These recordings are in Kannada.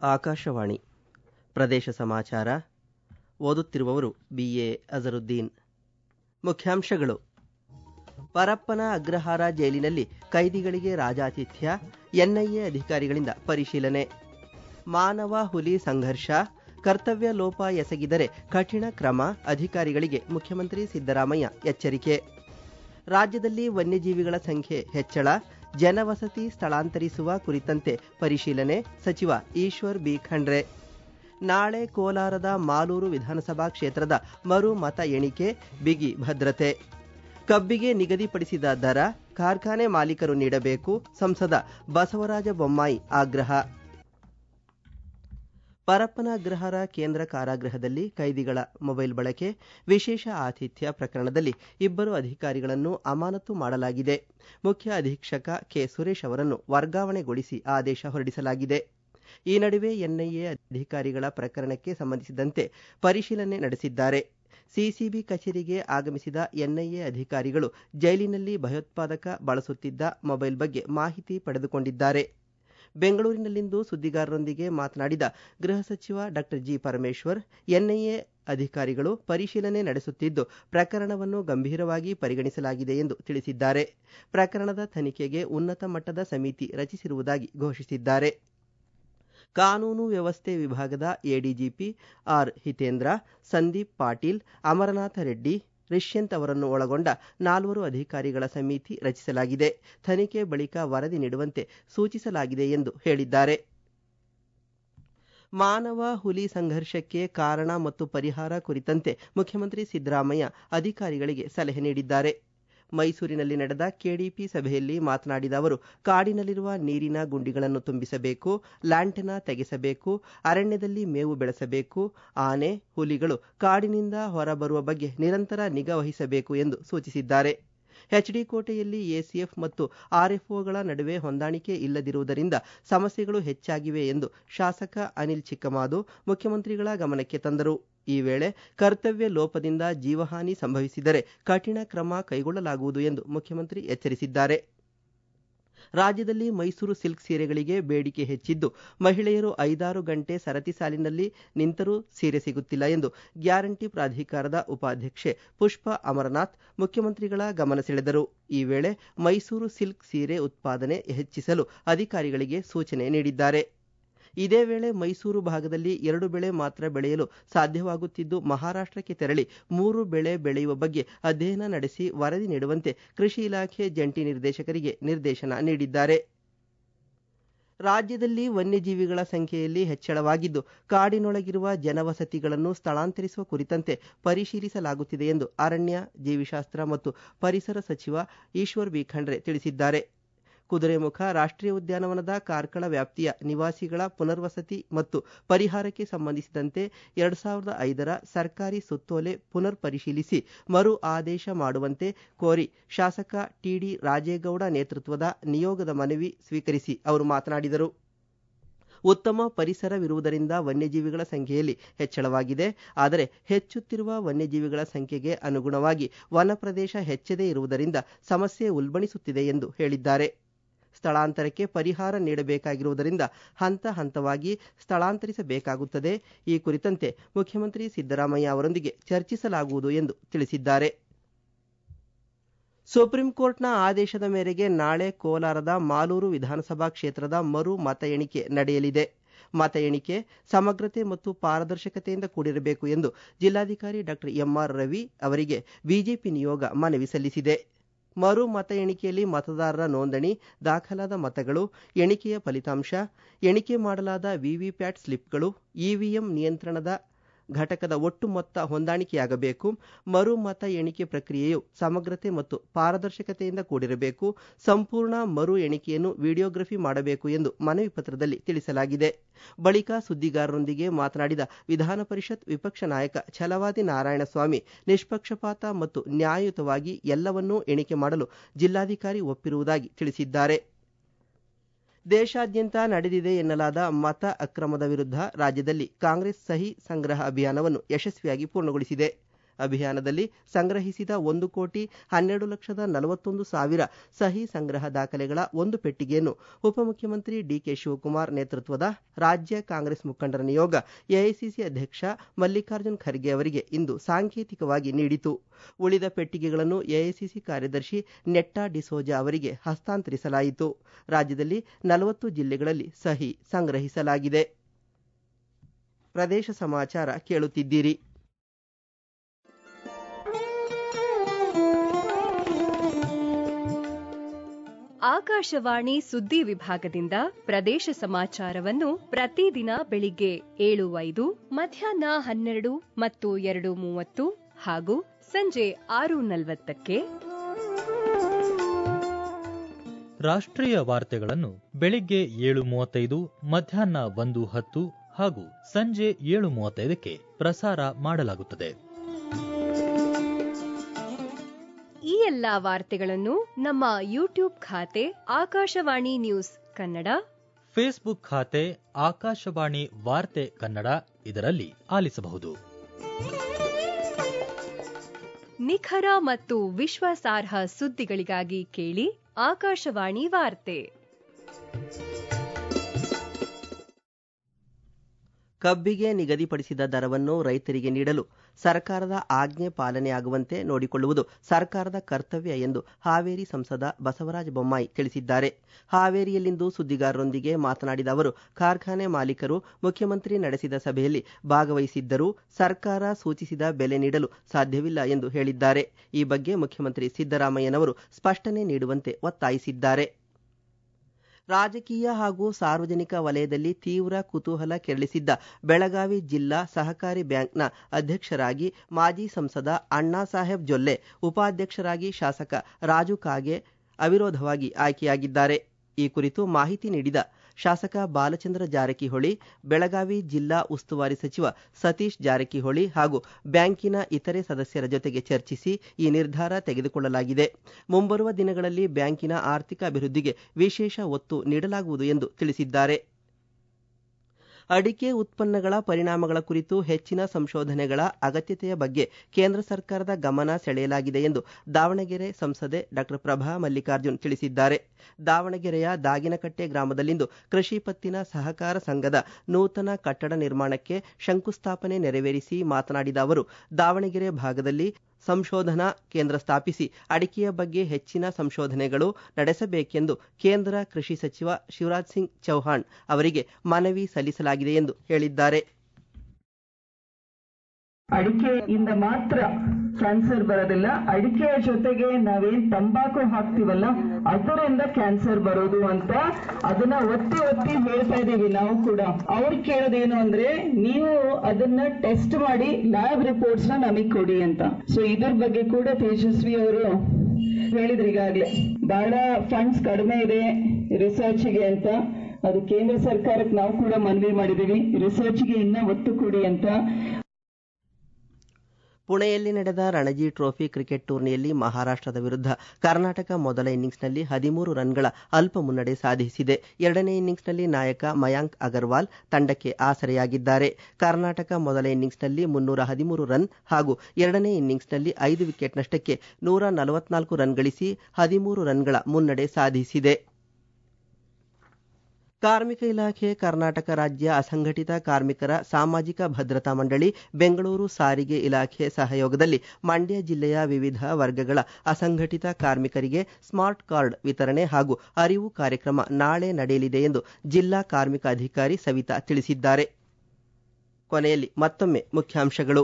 ಆಕಾಶವಾಣಿ ಪ್ರದೇಶ ಸಮಾಚಾರ ಓದುತ್ತಿರುವವರು ಬಿಎ ಅಜರುದ್ದೀನ್ ಮುಖ್ಯಾಂಶಗಳು ಪರಪ್ಪನ ಅಗ್ರಹಾರ ಜೈಲಿನಲ್ಲಿ ಕೈದಿಗಳಿಗೆ ರಾಜಾತಿಥ್ಯ ಎನ್ಐಎ ಅಧಿಕಾರಿಗಳಿಂದ ಪರಿಶೀಲನೆ ಮಾನವ ಹುಲಿ ಸಂಘರ್ಷ ಕರ್ತವ್ಯ ಲೋಪ ಎಸಗಿದರೆ ಕಠಿಣ ಕ್ರಮ ಅಧಿಕಾರಿಗಳಿಗೆ ಮುಖ್ಯಮಂತ್ರಿ ಸಿದ್ದರಾಮಯ್ಯ ಎಚ್ಚರಿಕೆ ರಾಜ್ಯದಲ್ಲಿ ವನ್ಯಜೀವಿಗಳ ಸಂಖ್ಯೆ ಹೆಚ್ಚಳ ಜನವಸತಿ ಸ್ಥಳಾಂತರಿಸುವ ಕುರಿತಂತೆ ಪರಿಶೀಲನೆ ಸಚಿವ ಈಶ್ವರ್ ಬಿ ಖಂಡ್ರೆ ನಾಳೆ ಕೋಲಾರದ ಮಾಲೂರು ವಿಧಾನಸಭಾ ಕ್ಷೇತ್ರದ ಮರು ಮತ ಎಣಿಕೆ ಬಿಗಿ ಭದ್ರತೆ ಕಬ್ಬಿಗೆ ನಿಗದಿಪಡಿಸಿದ ದರ ಕಾರ್ಖಾನೆ ಮಾಲೀಕರು ನೀಡಬೇಕು ಸಂಸದ ಬಸವರಾಜ ಬೊಮ್ಮಾಯಿ ಆಗ್ರಹ ಪರಪ್ಪನ ಅಗ್ರಹಾರ ಕೇಂದ್ರ ಕಾರಾಗೃಹದಲ್ಲಿ ಕೈದಿಗಳ ಮೊಬೈಲ್ ಬಳಕೆ ವಿಶೇಷ ಆತಿಥ್ಯ ಪ್ರಕರಣದಲ್ಲಿ ಇಬ್ಬರು ಅಧಿಕಾರಿಗಳನ್ನು ಅಮಾನತು ಮಾಡಲಾಗಿದೆ ಮುಖ್ಯ ಅಧೀಕ್ಷಕ ಕೆ ಸುರೇಶ್ ಅವರನ್ನು ವರ್ಗಾವಣೆಗೊಳಿಸಿ ಆದೇಶ ಹೊರಡಿಸಲಾಗಿದೆ ಈ ನಡುವೆ ಎನ್ಐಎ ಅಧಿಕಾರಿಗಳ ಪ್ರಕರಣಕ್ಕೆ ಸಂಬಂಧಿಸಿದಂತೆ ಪರಿಶೀಲನೆ ನಡೆಸಿದ್ದಾರೆ ಸಿಸಿಬಿ ಕಚೇರಿಗೆ ಆಗಮಿಸಿದ ಎನ್ಐಎ ಅಧಿಕಾರಿಗಳು ಜೈಲಿನಲ್ಲಿ ಭಯೋತ್ಪಾದಕ ಬಳಸುತ್ತಿದ್ದ ಮೊಬೈಲ್ ಬಗ್ಗೆ ಮಾಹಿತಿ ಪಡೆದುಕೊಂಡಿದ್ದಾರೆ ಬೆಂಗಳೂರಿನಲ್ಲಿಂದು ಸುದ್ದಿಗಾರರೊಂದಿಗೆ ಮಾತನಾಡಿದ ಗೃಹ ಸಚಿವ ಡಾ ಜಿ ಪರಮೇಶ್ವರ್ ಎನ್ಐಎ ಅಧಿಕಾರಿಗಳು ಪರಿಶೀಲನೆ ನಡೆಸುತ್ತಿದ್ದು ಪ್ರಕರಣವನ್ನು ಗಂಭೀರವಾಗಿ ಪರಿಗಣಿಸಲಾಗಿದೆ ಎಂದು ತಿಳಿಸಿದ್ದಾರೆ ಪ್ರಕರಣದ ತನಿಖೆಗೆ ಉನ್ನತ ಮಟ್ಟದ ಸಮಿತಿ ರಚಿಸಿರುವುದಾಗಿ ಘೋಷಿಸಿದ್ದಾರೆ ಕಾನೂನು ವ್ಯವಸ್ಥೆ ವಿಭಾಗದ ಎಡಿಜಿಪಿ ಆರ್ ಹಿತೇಂದ್ರ ಸಂದೀಪ್ ಪಾಟೀಲ್ ಅಮರನಾಥ ರೆಡ್ಡಿ ರಿಷ್ಯಂತ್ ಅವರನ್ನು ಒಳಗೊಂಡ ನಾಲ್ವರು ಅಧಿಕಾರಿಗಳ ಸಮಿತಿ ರಚಿಸಲಾಗಿದೆ ತನಿಖೆ ಬಳಿಕ ವರದಿ ನೀಡುವಂತೆ ಸೂಚಿಸಲಾಗಿದೆ ಎಂದು ಹೇಳಿದ್ದಾರೆ ಮಾನವ ಹುಲಿ ಸಂಘರ್ಷಕ್ಕೆ ಕಾರಣ ಮತ್ತು ಪರಿಹಾರ ಕುರಿತಂತೆ ಮುಖ್ಯಮಂತ್ರಿ ಸಿದ್ದರಾಮಯ್ಯ ಅಧಿಕಾರಿಗಳಿಗೆ ಸಲಹೆ ನೀಡಿದ್ದಾರೆ ಮೈಸೂರಿನಲ್ಲಿ ನಡೆದ ಕೆಡಿಪಿ ಸಭೆಯಲ್ಲಿ ಮಾತನಾಡಿದ ಅವರು ಕಾಡಿನಲ್ಲಿರುವ ನೀರಿನ ಗುಂಡಿಗಳನ್ನು ತುಂಬಿಸಬೇಕು ಲ್ಯಾಂಟೆನಾ ತೆಗೆಸಬೇಕು ಅರಣ್ಯದಲ್ಲಿ ಮೇವು ಬೆಳೆಸಬೇಕು ಆನೆ ಹುಲಿಗಳು ಕಾಡಿನಿಂದ ಹೊರಬರುವ ಬಗ್ಗೆ ನಿರಂತರ ನಿಗಾ ವಹಿಸಬೇಕು ಎಂದು ಸೂಚಿಸಿದ್ದಾರೆ ಎಚ್ಡಿ ಕೋಟೆಯಲ್ಲಿ ಎಸಿಎಫ್ ಮತ್ತು ಆರ್ಎಫ್ಒಗಳ ನಡುವೆ ಹೊಂದಾಣಿಕೆ ಇಲ್ಲದಿರುವುದರಿಂದ ಸಮಸ್ಯೆಗಳು ಹೆಚ್ಚಾಗಿವೆ ಎಂದು ಶಾಸಕ ಅನಿಲ್ ಚಿಕ್ಕಮಾದು ಮುಖ್ಯಮಂತ್ರಿಗಳ ಗಮನಕ್ಕೆ ತಂದರು ಈ ವೇಳೆ ಕರ್ತವ್ಯ ಲೋಪದಿಂದ ಜೀವಹಾನಿ ಸಂಭವಿಸಿದರೆ ಕಠಿಣ ಕ್ರಮ ಕೈಗೊಳ್ಳಲಾಗುವುದು ಎಂದು ಮುಖ್ಯಮಂತ್ರಿ ಎಚ್ಚರಿಸಿದ್ದಾರೆ ರಾಜ್ಯದಲ್ಲಿ ಮೈಸೂರು ಸಿಲ್ಕ್ ಸೀರೆಗಳಿಗೆ ಬೇಡಿಕೆ ಹೆಚ್ಚಿದ್ದು ಮಹಿಳೆಯರು ಐದಾರು ಗಂಟೆ ಸರತಿ ಸಾಲಿನಲ್ಲಿ ನಿಂತರೂ ಸೀರೆ ಸಿಗುತ್ತಿಲ್ಲ ಎಂದು ಗ್ಯಾರಂಟಿ ಪ್ರಾಧಿಕಾರದ ಉಪಾಧ್ಯಕ್ಷೆ ಪುಷ್ಪ ಅಮರನಾಥ್ ಮುಖ್ಯಮಂತ್ರಿಗಳ ಗಮನ ಸೆಳೆದರು ಈ ವೇಳೆ ಮೈಸೂರು ಸಿಲ್ಕ್ ಸೀರೆ ಉತ್ಪಾದನೆ ಹೆಚ್ಚಿಸಲು ಅಧಿಕಾರಿಗಳಿಗೆ ಸೂಚನೆ ನೀಡಿದ್ದಾರೆ ಇದೇ ವೇಳೆ ಮೈಸೂರು ಭಾಗದಲ್ಲಿ ಎರಡು ಬೆಳೆ ಮಾತ್ರ ಬೆಳೆಯಲು ಸಾಧ್ಯವಾಗುತ್ತಿದ್ದು ಮಹಾರಾಷ್ಟ್ರಕ್ಕೆ ತೆರಳಿ ಮೂರು ಬೆಳೆ ಬೆಳೆಯುವ ಬಗ್ಗೆ ಅಧ್ಯಯನ ನಡೆಸಿ ವರದಿ ನೀಡುವಂತೆ ಕೃಷಿ ಇಲಾಖೆ ಜಂಟಿ ನಿರ್ದೇಶಕರಿಗೆ ನಿರ್ದೇಶನ ನೀಡಿದ್ದಾರೆ ರಾಜ್ಯದಲ್ಲಿ ವನ್ಯಜೀವಿಗಳ ಸಂಖ್ಯೆಯಲ್ಲಿ ಹೆಚ್ಚಳವಾಗಿದ್ದು ಕಾಡಿನೊಳಗಿರುವ ಜನವಸತಿಗಳನ್ನು ಸ್ಥಳಾಂತರಿಸುವ ಕುರಿತಂತೆ ಪರಿಶೀಲಿಸಲಾಗುತ್ತಿದೆ ಎಂದು ಅರಣ್ಯ ಜೀವಿಶಾಸ್ತ್ರ ಮತ್ತು ಪರಿಸರ ಸಚಿವ ಈಶ್ವರ್ ಬಿ ಖಂಡ್ರೆ ತಿಳಿಸಿದ್ದಾರೆ ಕುದುರೆಮುಖ ರಾಷ್ಟ್ರೀಯ ಉದ್ಯಾನವನದ ಕಾರ್ಕಳ ವ್ಯಾಪ್ತಿಯ ನಿವಾಸಿಗಳ ಪುನರ್ವಸತಿ ಮತ್ತು ಪರಿಹಾರಕ್ಕೆ ಸಂಬಂಧಿಸಿದಂತೆ ಎರಡ್ ಸಾವಿರದ ಐದರ ಸರ್ಕಾರಿ ಸುತ್ತೋಲೆ ಪುನರ್ ಪರಿಶೀಲಿಸಿ ಮರು ಆದೇಶ ಮಾಡುವಂತೆ ಕೋರಿ ಶಾಸಕ ಟಿಡಿ ರಾಜೇಗೌಡ ನೇತೃತ್ವದ ನಿಯೋಗದ ಮನವಿ ಸ್ವೀಕರಿಸಿ ಅವರು ಮಾತನಾಡಿದರು ಉತ್ತಮ ಪರಿಸರವಿರುವುದರಿಂದ ವನ್ಯಜೀವಿಗಳ ಸಂಖ್ಯೆಯಲ್ಲಿ ಹೆಚ್ಚಳವಾಗಿದೆ ಆದರೆ ಹೆಚ್ಚುತ್ತಿರುವ ವನ್ಯಜೀವಿಗಳ ಸಂಖ್ಯೆಗೆ ಅನುಗುಣವಾಗಿ ವನ ಪ್ರದೇಶ ಹೆಚ್ಚದೇ ಇರುವುದರಿಂದ ಸಮಸ್ಯೆ ಉಲ್ಬಣಿಸುತ್ತಿದೆ ಎಂದು ಹೇಳಿದ್ದಾರೆ ಸ್ಥಳಾಂತರಕ್ಕೆ ಪರಿಹಾರ ನೀಡಬೇಕಾಗಿರುವುದರಿಂದ ಹಂತ ಹಂತವಾಗಿ ಸ್ಥಳಾಂತರಿಸಬೇಕಾಗುತ್ತದೆ ಈ ಕುರಿತಂತೆ ಮುಖ್ಯಮಂತ್ರಿ ಸಿದ್ದರಾಮಯ್ಯ ಅವರೊಂದಿಗೆ ಚರ್ಚಿಸಲಾಗುವುದು ಎಂದು ತಿಳಿಸಿದ್ದಾರೆ ಸುಪ್ರೀಂ ಕೋರ್ಟ್ನ ಆದೇಶದ ಮೇರೆಗೆ ನಾಳೆ ಕೋಲಾರದ ಮಾಲೂರು ವಿಧಾನಸಭಾ ಕ್ಷೇತ್ರದ ಮರು ಮತ ಎಣಿಕೆ ನಡೆಯಲಿದೆ ಮತ ಎಣಿಕೆ ಸಮಗ್ರತೆ ಮತ್ತು ಪಾರದರ್ಶಕತೆಯಿಂದ ಕೂಡಿರಬೇಕು ಎಂದು ಜಿಲ್ಲಾಧಿಕಾರಿ ಡಾಕ್ಟರ್ ಎಂಆರ್ ರವಿ ಅವರಿಗೆ ಬಿಜೆಪಿ ನಿಯೋಗ ಮನವಿ ಸಲ್ಲಿಸಿದೆ ಮರು ಮತ ಎಣಿಕೆಯಲ್ಲಿ ಮತದಾರರ ನೋಂದಣಿ ದಾಖಲಾದ ಮತಗಳು ಎಣಿಕೆಯ ಫಲಿತಾಂಶ ಎಣಿಕೆ ಮಾಡಲಾದ ವಿವಿಪ್ಯಾಟ್ ಸ್ಲಿಪ್ಗಳು ಇವಿಎಂ ನಿಯಂತ್ರಣದ ಘಟಕದ ಒಟ್ಟು ಮೊತ್ತ ಹೊಂದಾಣಿಕೆಯಾಗಬೇಕು ಮರು ಮತ ಎಣಿಕೆ ಪ್ರಕ್ರಿಯೆಯು ಸಮಗ್ರತೆ ಮತ್ತು ಪಾರದರ್ಶಕತೆಯಿಂದ ಕೂಡಿರಬೇಕು ಸಂಪೂರ್ಣ ಮರು ಎಣಿಕೆಯನ್ನು ವಿಡಿಯೋಗ್ರಫಿ ಮಾಡಬೇಕು ಎಂದು ಮನವಿ ಪತ್ರದಲ್ಲಿ ತಿಳಿಸಲಾಗಿದೆ ಬಳಿಕ ಸುದ್ದಿಗಾರರೊಂದಿಗೆ ಮಾತನಾಡಿದ ವಿಧಾನ ಪರಿಷತ್ ವಿಪಕ್ಷ ನಾಯಕ ಛಲವಾದಿ ನಾರಾಯಣಸ್ವಾಮಿ ನಿಷ್ಪಕ್ಷಪಾತ ಮತ್ತು ನ್ಯಾಯಯುತವಾಗಿ ಎಲ್ಲವನ್ನೂ ಎಣಿಕೆ ಮಾಡಲು ಜಿಲ್ಲಾಧಿಕಾರಿ ಒಪ್ಪಿರುವುದಾಗಿ ತಿಳಿಸಿದ್ದಾರೆ ದೇಶಾದ್ಯಂತ ನಡೆದಿದೆ ಎನ್ನಲಾದ ಮತ ಅಕ್ರಮದ ವಿರುದ್ಧ ರಾಜ್ಯದಲ್ಲಿ ಕಾಂಗ್ರೆಸ್ ಸಹಿ ಸಂಗ್ರಹ ಅಭಿಯಾನವನ್ನು ಯಶಸ್ವಿಯಾಗಿ ಪೂರ್ಣಗೊಳಿಸಿದೆ ಅಭಿಯಾನದಲ್ಲಿ ಸಂಗ್ರಹಿಸಿದ ಒಂದು ಕೋಟಿ ಹನ್ನೆರಡು ಲಕ್ಷದ ನಲವತ್ತೊಂದು ಸಾವಿರ ಸಹಿ ಸಂಗ್ರಹ ದಾಖಲೆಗಳ ಒಂದು ಪೆಟ್ಟಿಗೆಯನ್ನು ಉಪಮುಖ್ಯಮಂತ್ರಿ ಡಿಕೆ ಶಿವಕುಮಾರ್ ನೇತೃತ್ವದ ರಾಜ್ಯ ಕಾಂಗ್ರೆಸ್ ಮುಖಂಡರ ನಿಯೋಗ ಎಐಸಿಸಿ ಅಧ್ಯಕ್ಷ ಮಲ್ಲಿಕಾರ್ಜುನ್ ಖರ್ಗೆ ಅವರಿಗೆ ಇಂದು ಸಾಂಕೇತಿಕವಾಗಿ ನೀಡಿತು ಉಳಿದ ಪೆಟ್ಟಿಗೆಗಳನ್ನು ಎಐಸಿಸಿ ಕಾರ್ಯದರ್ಶಿ ನೆಟ್ಟಾ ಡಿಸೋಜಾ ಅವರಿಗೆ ಹಸ್ತಾಂತರಿಸಲಾಯಿತು ರಾಜ್ಯದಲ್ಲಿ ನಲವತ್ತು ಜಿಲ್ಲೆಗಳಲ್ಲಿ ಸಹಿ ಸಂಗ್ರಹಿಸಲಾಗಿದೆ ಪ್ರದೇಶ ಸಮಾಚಾರ ಕೇಳುತ್ತಿದ್ದೀರಿ ಆಕಾಶವಾಣಿ ಸುದ್ದಿ ವಿಭಾಗದಿಂದ ಪ್ರದೇಶ ಸಮಾಚಾರವನ್ನು ಪ್ರತಿದಿನ ಬೆಳಿಗ್ಗೆ ಏಳು ಐದು ಮಧ್ಯಾಹ್ನ ಹನ್ನೆರಡು ಮತ್ತು ಎರಡು ಮೂವತ್ತು ಹಾಗೂ ಸಂಜೆ ಆರು ನಲವತ್ತಕ್ಕೆ ರಾಷ್ಟ್ರೀಯ ವಾರ್ತೆಗಳನ್ನು ಬೆಳಿಗ್ಗೆ ಏಳು ಮೂವತ್ತೈದು ಮಧ್ಯಾಹ್ನ ಒಂದು ಹತ್ತು ಹಾಗೂ ಸಂಜೆ ಏಳು ಮೂವತ್ತೈದಕ್ಕೆ ಪ್ರಸಾರ ಮಾಡಲಾಗುತ್ತದೆ ಈ ಎಲ್ಲಾ ವಾರ್ತೆಗಳನ್ನು ನಮ್ಮ ಯೂಟ್ಯೂಬ್ ಖಾತೆ ಆಕಾಶವಾಣಿ ನ್ಯೂಸ್ ಕನ್ನಡ ಫೇಸ್ಬುಕ್ ಖಾತೆ ಆಕಾಶವಾಣಿ ವಾರ್ತೆ ಕನ್ನಡ ಇದರಲ್ಲಿ ಆಲಿಸಬಹುದು ನಿಖರ ಮತ್ತು ವಿಶ್ವಾಸಾರ್ಹ ಸುದ್ದಿಗಳಿಗಾಗಿ ಕೇಳಿ ಆಕಾಶವಾಣಿ ವಾರ್ತೆ ಕಬ್ಬಿಗೆ ನಿಗದಿಪಡಿಸಿದ ದರವನ್ನು ರೈತರಿಗೆ ನೀಡಲು ಸರ್ಕಾರದ ಆಜ್ಞೆ ಪಾಲನೆಯಾಗುವಂತೆ ನೋಡಿಕೊಳ್ಳುವುದು ಸರ್ಕಾರದ ಕರ್ತವ್ಯ ಎಂದು ಹಾವೇರಿ ಸಂಸದ ಬಸವರಾಜ ಬೊಮ್ಮಾಯಿ ತಿಳಿಸಿದ್ದಾರೆ ಹಾವೇರಿಯಲ್ಲಿಂದು ಸುದ್ದಿಗಾರರೊಂದಿಗೆ ಮಾತನಾಡಿದ ಅವರು ಕಾರ್ಖಾನೆ ಮಾಲೀಕರು ಮುಖ್ಯಮಂತ್ರಿ ನಡೆಸಿದ ಸಭೆಯಲ್ಲಿ ಭಾಗವಹಿಸಿದ್ದರೂ ಸರ್ಕಾರ ಸೂಚಿಸಿದ ಬೆಲೆ ನೀಡಲು ಸಾಧ್ಯವಿಲ್ಲ ಎಂದು ಹೇಳಿದ್ದಾರೆ ಈ ಬಗ್ಗೆ ಮುಖ್ಯಮಂತ್ರಿ ಸಿದ್ದರಾಮಯ್ಯನವರು ಸ್ಪಷ್ಟನೆ ನೀಡುವಂತೆ ಒತ್ತಾಯಿಸಿದ್ದಾರೆ ರಾಜಕೀಯ ಹಾಗೂ ಸಾರ್ವಜನಿಕ ವಲಯದಲ್ಲಿ ತೀವ್ರ ಕುತೂಹಲ ಕೆರಳಿಸಿದ್ದ ಬೆಳಗಾವಿ ಜಿಲ್ಲಾ ಸಹಕಾರಿ ಬ್ಯಾಂಕ್ನ ಅಧ್ಯಕ್ಷರಾಗಿ ಮಾಜಿ ಸಂಸದ ಅಣ್ಣಾಸಾಹೇಬ್ ಜೊಲ್ಲೆ ಉಪಾಧ್ಯಕ್ಷರಾಗಿ ಶಾಸಕ ರಾಜು ಕಾಗೆ ಅವಿರೋಧವಾಗಿ ಆಯ್ಕೆಯಾಗಿದ್ದಾರೆ ಈ ಕುರಿತು ಮಾಹಿತಿ ನೀಡಿದ ಶಾಸಕ ಬಾಲಚಂದ್ರ ಜಾರಕಿಹೊಳಿ ಬೆಳಗಾವಿ ಜಿಲ್ಲಾ ಉಸ್ತುವಾರಿ ಸಚಿವ ಸತೀಶ್ ಜಾರಕಿಹೊಳಿ ಹಾಗೂ ಬ್ಯಾಂಕಿನ ಇತರೆ ಸದಸ್ಯರ ಜೊತೆಗೆ ಚರ್ಚಿಸಿ ಈ ನಿರ್ಧಾರ ತೆಗೆದುಕೊಳ್ಳಲಾಗಿದೆ ಮುಂಬರುವ ದಿನಗಳಲ್ಲಿ ಬ್ಯಾಂಕಿನ ಆರ್ಥಿಕ ಅಭಿವೃದ್ಧಿಗೆ ವಿಶೇಷ ಒತ್ತು ನೀಡಲಾಗುವುದು ಎಂದು ತಿಳಿಸಿದ್ದಾರೆ ಅಡಿಕೆ ಉತ್ಪನ್ನಗಳ ಪರಿಣಾಮಗಳ ಕುರಿತು ಹೆಚ್ಚಿನ ಸಂಶೋಧನೆಗಳ ಅಗತ್ಯತೆಯ ಬಗ್ಗೆ ಕೇಂದ್ರ ಸರ್ಕಾರದ ಗಮನ ಸೆಳೆಯಲಾಗಿದೆ ಎಂದು ದಾವಣಗೆರೆ ಸಂಸದೆ ಡಾಕ್ಟರ್ ಪ್ರಭಾ ಮಲ್ಲಿಕಾರ್ಜುನ್ ತಿಳಿಸಿದ್ದಾರೆ ದಾವಣಗೆರೆಯ ದಾಗಿನಕಟ್ಟೆ ಗ್ರಾಮದಲ್ಲಿಂದು ಕೃಷಿ ಪತ್ತಿನ ಸಹಕಾರ ಸಂಘದ ನೂತನ ಕಟ್ಟಡ ನಿರ್ಮಾಣಕ್ಕೆ ಶಂಕುಸ್ಥಾಪನೆ ನೆರವೇರಿಸಿ ಮಾತನಾಡಿದ ಅವರು ದಾವಣಗೆರೆ ಭಾಗದಲ್ಲಿ ಸಂಶೋಧನಾ ಕೇಂದ್ರ ಸ್ಥಾಪಿಸಿ ಅಡಿಕೆಯ ಬಗ್ಗೆ ಹೆಚ್ಚಿನ ಸಂಶೋಧನೆಗಳು ನಡೆಸಬೇಕೆಂದು ಕೇಂದ್ರ ಕೃಷಿ ಸಚಿವ ಶಿವರಾಜ್ ಸಿಂಗ್ ಚೌಹಾಣ್ ಅವರಿಗೆ ಮನವಿ ಸಲ್ಲಿಸಲಾಗಿದೆ ಎಂದು ಹೇಳಿದ್ದಾರೆ ಅಡಿಕೆಯಿಂದ ಮಾತ್ರ ಕ್ಯಾನ್ಸರ್ ಬರೋದಿಲ್ಲ ಅಡಿಕೆಯ ಜೊತೆಗೆ ನಾವೇನ್ ತಂಬಾಕು ಹಾಕ್ತಿವಲ್ಲ ಅದರಿಂದ ಕ್ಯಾನ್ಸರ್ ಬರೋದು ಅಂತ ಅದನ್ನ ಒತ್ತಿ ಒತ್ತಿ ಹೇಳ್ತಾ ಇದೀವಿ ನಾವು ಕೂಡ ಅವ್ರು ಕೇಳೋದೇನು ಅಂದ್ರೆ ನೀವು ಅದನ್ನ ಟೆಸ್ಟ್ ಮಾಡಿ ಲ್ಯಾಬ್ ರಿಪೋರ್ಟ್ಸ್ ನ ನಮಗ್ ಕೊಡಿ ಅಂತ ಸೊ ಇದ್ರ ಬಗ್ಗೆ ಕೂಡ ತೇಜಸ್ವಿ ಅವರು ಹೇಳಿದ್ರು ಈಗಾಗ್ಲೇ ಬಹಳ ಫಂಡ್ಸ್ ಕಡಿಮೆ ಇದೆ ರಿಸರ್ಚ್ಗೆ ಅಂತ ಅದು ಕೇಂದ್ರ ಸರ್ಕಾರಕ್ಕೆ ನಾವು ಕೂಡ ಮನವಿ ಮಾಡಿದೀವಿ ರಿಸರ್ಚ್ಗೆ ಇನ್ನ ಒತ್ತು ಕೊಡಿ ಅಂತ ಪುಣೆಯಲ್ಲಿ ನಡೆದ ರಣಜಿ ಟ್ರೋಫಿ ಕ್ರಿಕೆಟ್ ಟೂರ್ನಿಯಲ್ಲಿ ಮಹಾರಾಷ್ಟ್ರದ ವಿರುದ್ಧ ಕರ್ನಾಟಕ ಮೊದಲ ಇನ್ನಿಂಗ್ಸ್ನಲ್ಲಿ ಹದಿಮೂರು ರನ್ಗಳ ಅಲ್ಪ ಮುನ್ನಡೆ ಸಾಧಿಸಿದೆ ಎರಡನೇ ಇನ್ನಿಂಗ್ಸ್ನಲ್ಲಿ ನಾಯಕ ಮಯಾಂಕ್ ಅಗರ್ವಾಲ್ ತಂಡಕ್ಕೆ ಆಸರೆಯಾಗಿದ್ದಾರೆ ಕರ್ನಾಟಕ ಮೊದಲ ಇನ್ನಿಂಗ್ಸ್ನಲ್ಲಿ ಮುನ್ನೂರ ಹದಿಮೂರು ರನ್ ಹಾಗೂ ಎರಡನೇ ಇನ್ನಿಂಗ್ಸ್ನಲ್ಲಿ ಐದು ವಿಕೆಟ್ ನಷ್ಟಕ್ಕೆ ನೂರ ನಲವತ್ನಾಲ್ಕು ರನ್ ಗಳಿಸಿ ಹದಿಮೂರು ರನ್ಗಳ ಮುನ್ನಡೆ ಸಾಧಿಸಿದೆ ಕಾರ್ಮಿಕ ಇಲಾಖೆ ಕರ್ನಾಟಕ ರಾಜ್ಯ ಅಸಂಘಟಿತ ಕಾರ್ಮಿಕರ ಸಾಮಾಜಿಕ ಭದ್ರತಾ ಮಂಡಳಿ ಬೆಂಗಳೂರು ಸಾರಿಗೆ ಇಲಾಖೆ ಸಹಯೋಗದಲ್ಲಿ ಮಂಡ್ಯ ಜಿಲ್ಲೆಯ ವಿವಿಧ ವರ್ಗಗಳ ಅಸಂಘಟಿತ ಕಾರ್ಮಿಕರಿಗೆ ಸ್ಮಾರ್ಟ್ ಕಾರ್ಡ್ ವಿತರಣೆ ಹಾಗೂ ಅರಿವು ಕಾರ್ಯಕ್ರಮ ನಾಳೆ ನಡೆಯಲಿದೆ ಎಂದು ಜಿಲ್ಲಾ ಕಾರ್ಮಿಕ ಅಧಿಕಾರಿ ಸವಿತಾ ತಿಳಿಸಿದ್ದಾರೆ ಕೊನೆಯಲ್ಲಿ ಮತ್ತೊಮ್ಮೆ ಮುಖ್ಯಾಂಶಗಳು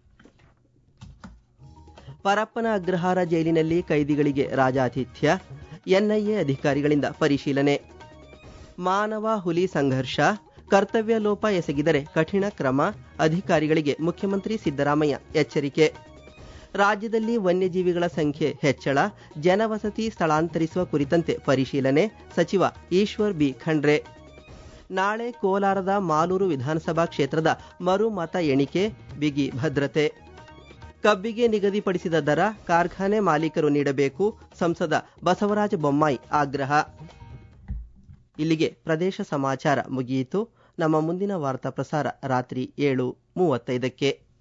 ಪರಪ್ಪನ ಅಗ್ರಹಾರ ಜೈಲಿನಲ್ಲಿ ಕೈದಿಗಳಿಗೆ ರಾಜಾತಿಥ್ಯ ಎನ್ಐಎ ಅಧಿಕಾರಿಗಳಿಂದ ಪರಿಶೀಲನೆ ಮಾನವ ಹುಲಿ ಸಂಘರ್ಷ ಕರ್ತವ್ಯ ಲೋಪ ಎಸಗಿದರೆ ಕಠಿಣ ಕ್ರಮ ಅಧಿಕಾರಿಗಳಿಗೆ ಮುಖ್ಯಮಂತ್ರಿ ಸಿದ್ದರಾಮಯ್ಯ ಎಚ್ಚರಿಕೆ ರಾಜ್ಯದಲ್ಲಿ ವನ್ಯಜೀವಿಗಳ ಸಂಖ್ಯೆ ಹೆಚ್ಚಳ ಜನವಸತಿ ಸ್ಥಳಾಂತರಿಸುವ ಕುರಿತಂತೆ ಪರಿಶೀಲನೆ ಸಚಿವ ಈಶ್ವರ್ ಬಿ ಖಂಡ್ರೆ ನಾಳೆ ಕೋಲಾರದ ಮಾಲೂರು ವಿಧಾನಸಭಾ ಕ್ಷೇತ್ರದ ಮರು ಮತ ಎಣಿಕೆ ಬಿಗಿ ಭದ್ರತೆ ಕಬ್ಬಿಗೆ ನಿಗದಿಪಡಿಸಿದ ದರ ಕಾರ್ಖಾನೆ ಮಾಲೀಕರು ನೀಡಬೇಕು ಸಂಸದ ಬಸವರಾಜ ಬೊಮ್ಮಾಯಿ ಆಗ್ರಹ ಇಲ್ಲಿಗೆ ಪ್ರದೇಶ ಸಮಾಚಾರ ಮುಗಿಯಿತು ನಮ್ಮ ಮುಂದಿನ ವಾರ್ತಾ ಪ್ರಸಾರ ರಾತ್ರಿ ಏಳು ಮೂವತ್ತೈದಕ್ಕೆ